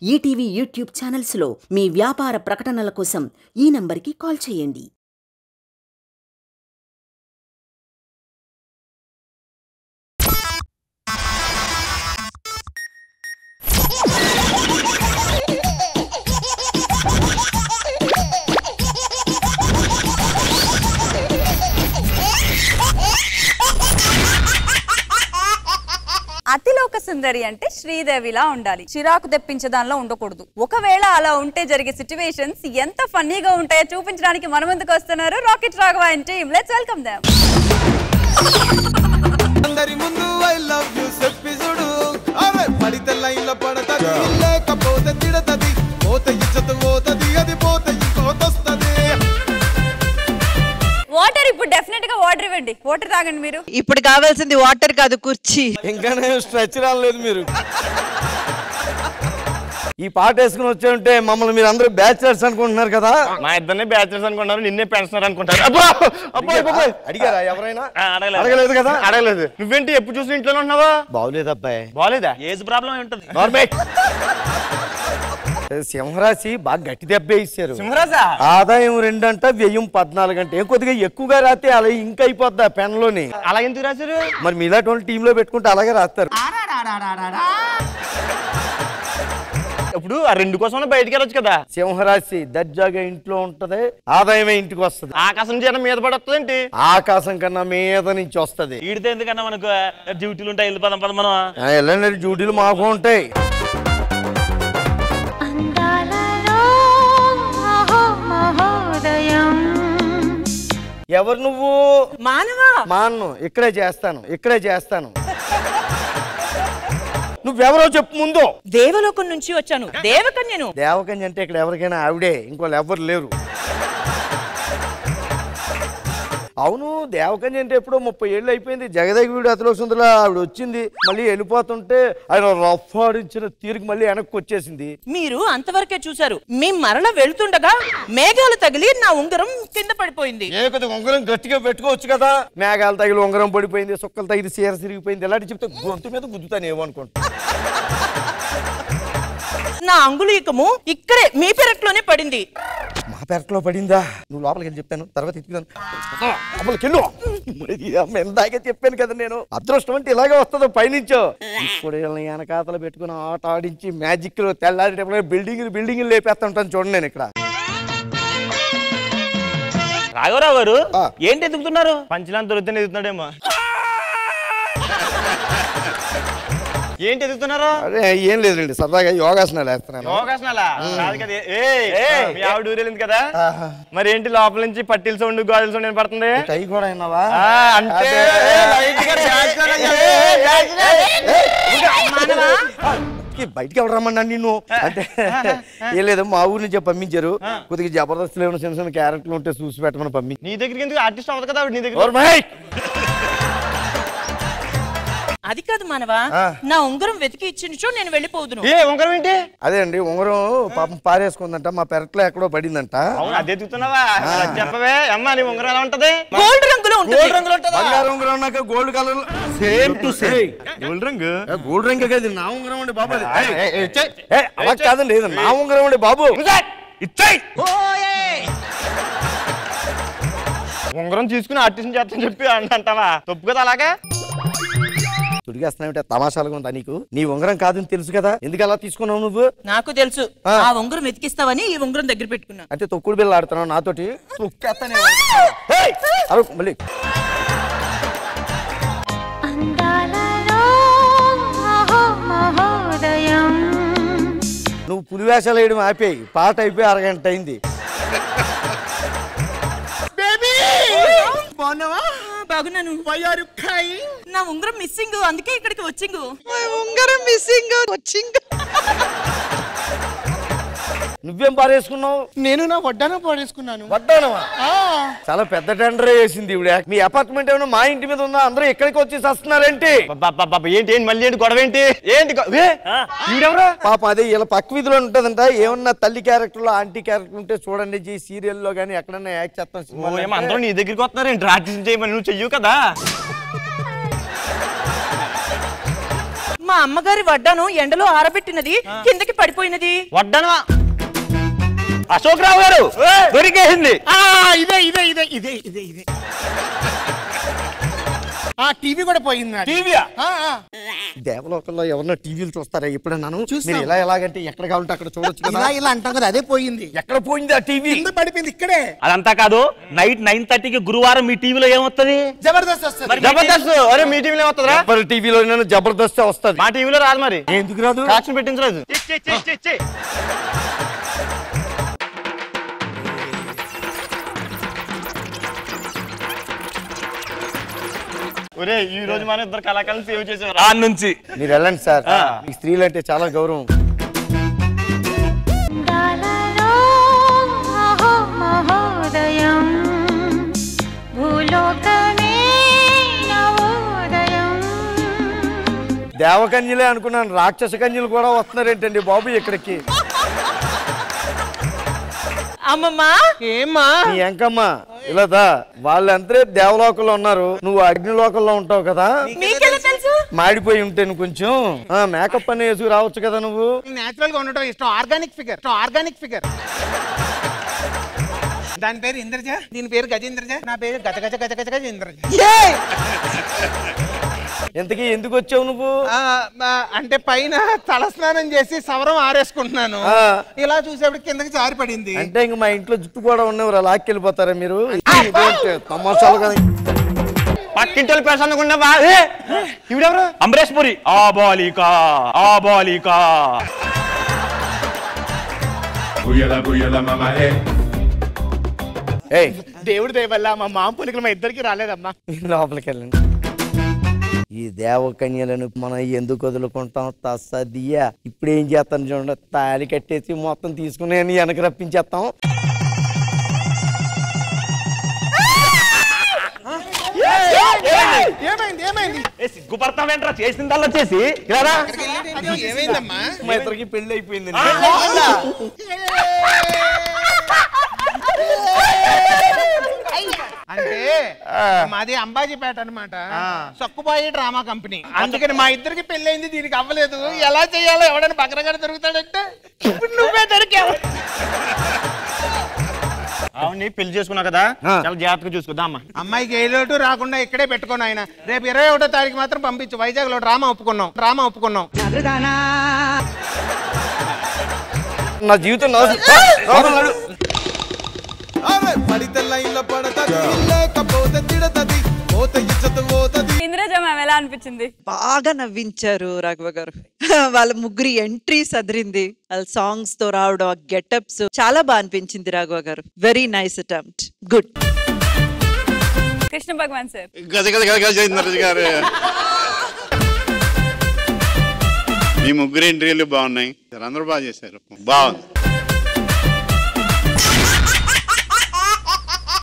ETV YouTube ఛానల్స్లో మీ వ్యాపార ప్రకటనల కోసం ఈ నంబర్కి కాల్ చేయండి అతిలోక సుందరి అంటే శ్రీదేవిలా ఉండాలి చిరాకు తెప్పించే దానిలో ఉండకూడదు ఒకవేళ అలా ఉంటే జరిగే సిచ్యువేషన్స్ ఎంత ఫన్నీగా ఉంటాయో చూపించడానికి మన ముందుకు వస్తున్నారు rocket Raghava and team let's welcome them అందరి ముందు ఐ లవ్ యు చెప్పి చూడు ఆమె పడితే లైన్ లో పడతది లేకపోతే తిడతది పోతే ఇచ్చత పోతది అది పోతే ఇంకోతొస్తది వాటర్ ఇప్పుడు డెఫినెట్ గా వాటర్ ఇవ్వండి వాటర్ తాగండి మీరు ఇప్పుడు కావాల్సింది వాటర్ కాదు కుర్చీ ఇంకా స్ట్రెచ్ రాలేదు మీరు ఈ పాట వేసుకుని వచ్చే ఉంటే మమ్మల్ని మీరు అందరూ బ్యాచిలర్స్ అనుకుంటున్నారు కదా మా ఇద్దరిని బ్యాచిలర్స్ అనుకుంటారు నిన్నే పెన్షనర్ అనుకుంటారు అబ్బా! అబ్బా, అబ్బా, అబ్బా! అడిగారా ఎవరైనా ఆ, అడగలేదు అడగలేదు కదా అడగలేదు నువ్వేంటి ఎప్పుడు చూసిన ఇంట్లోనే ఉన్నావా బాగులేదు అబ్బాయి బాగాలేదా ఏజ్ ప్రాబ్లం ఉంటుంది నార్మల్ సింహరాశి బాగా గట్టి దెబ్బ ఇచ్చారు సింహరాజా ఆదాయం రెండంట వ్యయం పద్నాలుగు అంటే ఏం కొద్దిగా ఎక్కువగా రాస్తే అలా ఇంకా అయిపోద్ది ఆ పెన్లోని అలా ఎందుకు రాశారు మరి మీలాంటి వాళ్ళు టీంలో పెట్టుకుంటే అలాగే రాస్తారు ఇప్పుడు ఆ రెండు కోసం బయటికి వెళ్ళొచ్చు కదా సింహరాశి దర్జాగా ఇంట్లో ఉంటది ఆదాయమే ఇంటికి వస్తది ఆకాశం నుంచి ఏమైనా మీద పడొస్తుంది ఏంటి ఆకాశం కన్నా మీద నుంచి వస్తది ఈడితే ఎందుకన్నా మనకు డ్యూటీలు ఉంటాయి వెళ్ళి పదం పదం మనం ఆ, వెళ్ళండి డ్యూటీలు మాకు ఉంటాయి అందాలలో మహో మహోదయం ఎవరు నువ్వు మానవా మా అన్ను ఇక్కడే చేస్తాను ఇక్కడే చేస్తాను నువ్వెవరో చెప్పు ముందు దేవలోకం నుంచి వచ్చాను దేవకన్యను దేవకన్య అంటే ఇక్కడ ఎవరికైనా ఆవిడే ఇంకోళ్ళు ఎవరు లేరు అవును దేవకన్య అంటే ఎప్పుడో ముప్పై ఏళ్ళు అయిపోయింది జగదేవి వీడు అతలో సుందర ఆవిడ వచ్చింది మళ్ళీ వెళ్ళిపోతుంటే ఆయన రఫ్ ఆడించిన తీరుకి మళ్ళీ వెనక్కి వచ్చేసింది మీరు అంతవరకే చూశారు మీ మరల వెళ్తుండగా మేఘాలు తగిలి నా ఉంగరం కింద పడిపోయింది ఏ కొద్దిగా ఉంగరం గట్టిగా పెట్టుకోవచ్చు కదా మేఘాలు తగిలి ఉంగరం పడిపోయింది సుక్కలు తగిలి చీర తిరిగిపోయింది ఇలాంటి చెప్తే గొంతు మీద గుద్దుతాను ఏమనుకుంటా నా అంగుళీకము ఇక్కడే మీ పెరట్లోనే పడింది మా పెరట్లో పడిందా నువ్వు లోపలికి వెళ్ళి చెప్తాను తర్వాత ఎత్తుకుతాను లోపలికి వెళ్ళు మరి అమ్మ ఇందాకే చెప్పాను కదా నేను అదృష్టం అంటే ఇలాగే వస్తుందో పైనుంచో ఇప్పుడు వీళ్ళని వెనకాతలు పెట్టుకుని ఆట ఆడించి మ్యాజిక్ లో తెల్లారేటప్పుడు బిల్డింగ్ బిల్డింగ్ లేపేస్తుంటాను చూడండి నేను ఇక్కడ రాఘవరావు గారు ఆ. ఏంటి ఎదుగుతున్నారు పంచలాన్ని దొరికితే ఎదుగుతున్నాడేమో ఏంటి ఎదుగుతున్నారా అదే ఏం లేదండి సరదాగా యోగాసనాలు వేస్తున్నాను యోగాసనాలా కాదు కదా ఏయ్, మీ ఆవిడ ఊరేలింది కదా మరి ఏంటి లోపల నుంచి పట్టిల సౌండ్ గాజుల సౌండ్ పడుతుంది టై కూడా అయినావా ఆ, అంటే అదే. లైట్ గా డాన్స్ కూడా చేయాలి. కి బయటికి ఎవరు రమ్మన్నా నిన్ను అంటే ఏం లేదు మా ఊరి నుంచి పంపించారు కొద్దిగా జబర్దస్త్ ఏమైనా చిన్న చిన్న క్యారెక్టర్లు ఉంటే చూసి పెట్టమని పంపించారు నీ దగ్గరికి ఎందుకు ఆర్టిస్ట్ అవ్వదు కదా ఆవిడ నీ దగ్గర ఓర్మై! అది కాదు మానవా ఆ. నా ఉంగరం వెతికి ఇచ్చించో నేను వెళ్ళిపోదును ఏ ఉంగరం ఏంటి అదే అండి ఉంగరం పాపం పారేసుకుందంట మా పెరట్లో ఎక్కడో పడిందంట అవును అదే ఎదుగుతున్నావా అలా చెప్పవే అమ్మా నీ ఉంగరం ఎలా ఉంటది గోల్డ్ రంగులో ఉంటుంది గోల్డ్ రంగులో ఉంటుందా బంగారం ఉంగరం ఉన్నాక gold colour same to same gold రంగు గోల్డ్ రంగే కదా నా ఉంగరం అండి బాబు అది. ఏయ్, ఏయ్, ఏయ్, ఇచ్చేయ్. ఏ, అలా కాదండి ఇది నా ఉంగరం అండి బాబు ఇచ్చేయ్. ఉంగరం తీసుకుని ఆర్టిస్ట్ చేస్తాను చెప్పి అంట- అంటావా తప్పు కదా అలాగా తుడిగేస్తున్నావు తమాషాలుగా ఉందా నీకు నీ ఉంగరం కాదని తెలుసు కదా ఎందుకు అలా తీసుకున్నావు నువ్వు నాకు తెలుసు ఆ. ఆ ఉంగరం వెతికిస్తావని ఈ ఉంగరం దగ్గర పెట్టుకున్నా అంటే తొక్కుడు బిల్ల ఆడుతున్నావు నాతోటి తొక్కేస్తానే ఏయ్! అరు, మళ్ళీ అందాలలో మహో మహోదయం నువ్వు పులి వేషాలు వేయడం ఆపేయి పాట అయిపోయి అరగంట అయింది బాగున్నాను నా ఉంగరం మిస్సింగ్ అందుకే ఇక్కడికి వచ్చింగ్ ఉంగరం మిస్సింగ్ వచ్చింగ్ నువ్వేం పారేసుకున్నావు నేను నా వడ్డాన పాడేసుకున్నాను వడ్డానవా చాలా పెద్ద టెండర్ వేసింది ఇవిడ మీ అపార్ట్మెంట్ ఏమైనా మా ఇంటి మీద ఉందా అందరూ ఇక్కడికి వచ్చి వస్తున్నారేంటి అబ్బబ్బబ్బబ్బ, ఏంటి ఏంటి మళ్ళీ ఏంటి గొడవ ఏంటి ఏంటి గొ- ఏ? ఈవిడెవరు పాప అదే ఇలా పక్క వీధిలో ఉంటదంట ఏమన్నా తల్లి క్యారెక్టర్ లో ఆంటీ క్యారెక్టర్ ఉంటే చూడండి ఈ సీరియల్ లో గానీ ఎక్కడన్నా యాక్ట్ చేస్తాం ఓ, సినిమాలో ఏమో అందరూ అంటే. నీ దగ్గరికి వస్తున్నారు ఏంటి ఆర్టిస్ట్ చేయమని నువ్వు చెయ్యవు కదా మా అమ్మగారి వడ్డాను ఎండలో ఆరబెట్టినది కిందకి పడిపోయినది వడ్డనవా అశోక్ రావు గారు దొరికేసింది ఆ, ఇదే ఇదే ఇదే ఇదే ఇదే ఇదే ఆ టీవీ కూడా పోయింది నాది. టీవీయా ఆ, ఆ. దేవలోకంలో ఎవరన్నా టీవీలు చూస్తారా ఎప్పుడన్నాను చూస్తాం. మీరు ఇలా ఎలాగంటే ఎక్కడ కావాలంటే అక్కడ చూడొచ్చు కదా ఇలా ఇలా అంటాం కదా అదే పోయింది ఎక్కడ పోయింది ఆ టీవీ కింద పడిపోయింది ఇక్కడే అదంతా కాదు నైట్ నైన్ థర్టీకి గురువారం మీ టీవీలో ఏమొస్తుంది జబర్దస్త్ వస్తుంది జబర్దస్త్ అరే మీ టీవీలో ఏమవుతుందిరా ఎవరి టీవీలో జబర్దస్త్ వస్తుంది మా టీవీలో రాదు మరి ఎందుకు రాదు కాక్షన్ పెట్టించలేదు ఒరే ఈ రోజు మనం ఇద్దరు కళాకారులు సేవ్ చేసాం ఆ నుంచి మీరు వెళ్ళండి సార్ ఈ స్త్రీలు అంటే చాలా గౌరవం అందాలలో అహో మహోదయం భూలోకమే నవోదయం దేవకన్యలే అనుకున్నాను రాక్షస కన్యలు కూడా వస్తున్నారేంటండి బాబు ఇక్కడికి అమ్మమ్మ ఏమ్మా నీ ఎంకమ్మ ఇలాదా వాళ్ళందరే దేవలోకంలో ఉన్నారు నువ్వు అగ్నిలోకంలో ఉంటావు కదా మీకెలా తెలుసు మాడిపోయి ఉంటే నువ్వు కొంచెం ఆ, మేకప్ అని వేసుకు రావచ్చు కదా నువ్వు నేచురల్ గా ఉండటం ఇష్టం ఆర్గానిక్ ఫిగర్ ఆర్గానిక్ ఫిగర్ దాని పేరు ఇంద్రజ దీని పేరు గజేంద్రజ నా పేరు గజ గజ గజ గజ గజ ఇంద్రజ ఇంతకీ ఎందుకు వచ్చావు నువ్వు ఆ, ఆ, అంటే పైన తలస్నానం చేసి సవరం ఆరేసుకుంటున్నాను ఆ. ఇలా చూసేప్పుడు కిందకి జారి పడింది అంటే ఇంక మా ఇంట్లో జుట్టు కూడా ఉన్నవారు లాక్కెళ్ళిపోతారా మీరు ఇదేంటి తమాషాలు కదా పక్కింటి వాళ్ళు పెస అనుకున్నావా ఇవిడెవరు అమరేష్ పురి ఆ బాలిక ఆ బాలిక Booyala booyala mama hey. ఏయ్ దేవుడి దయ వల్ల మా మామ పులికలు మా ఇద్దరికి రాలేదమ్మా లోపలికి వెళ్ళండి ఈ దేవకన్యలను మనం ఎందుకు వదులుకుంటాం తస్సదియా ఇప్పుడు ఏం చేస్తాను చూడండి తాళి కట్టేసి మొత్తం తీసుకుని వెనక రప్పించేస్తాం ఏమైంది ఏమైంది ఏ సిగ్గుపడతావేంట్రా చేసిందల్లా చేసి ఇలా రా. ఏమైందమ్మా మా ఇద్దరికి పెళ్లి అయిపోయింది అంటే మాది అంబాజీపేట అనమాట సక్కుబాయి డ్రామా కంపెనీ అందుకని మా ఇద్దరికి పెళ్ళైంది దీనికి అవ్వలేదు ఎలా చేయాలో ఎవడైనా బకరగా దొరుకుతాడంటే ఇప్పుడు నువ్వే దొరికావు అవుని పెళ్లి చేసుకున్నావు కదా ఆ. చాలా జాగ్రత్తగా చూసుకుందా అమ్మా అమ్మాయికి ఏ లోటు రాకుండా ఇక్కడే పెట్టుకోను ఆయన రేపు ఇరవై ఒకటో తారీఖు మాత్రం పంపించు వైజాగ్ లో డ్రామా ఒప్పుకున్నాం డ్రామా ఒప్పుకున్నాం నా జీవితం నాశనం. లోపల నడు. పడితే లైన్ లో పడతది లేకపోతే తిడతది పోతే ఇచ్చత పోతది ఇంద్రజ మ్యామ్ ఎలా అనిపించింది బాగా నవ్వించారు రాఘవ గారు వాళ్ళ ముగ్గురి ఎంట్రీస్ అదిరింది వాళ్ళ సాంగ్స్ తో రావడం గెటప్స్ చాలా బాగా అనిపించింది Raghava garu very nice attempt good Krishna Bhagavan sir గజ గజ గజ గజ ఇంద్రజ గారు మీ ముగ్గురు ఎంట్రీలు బాగున్నాయి అందరూ బాగా చేశారు బాగుంది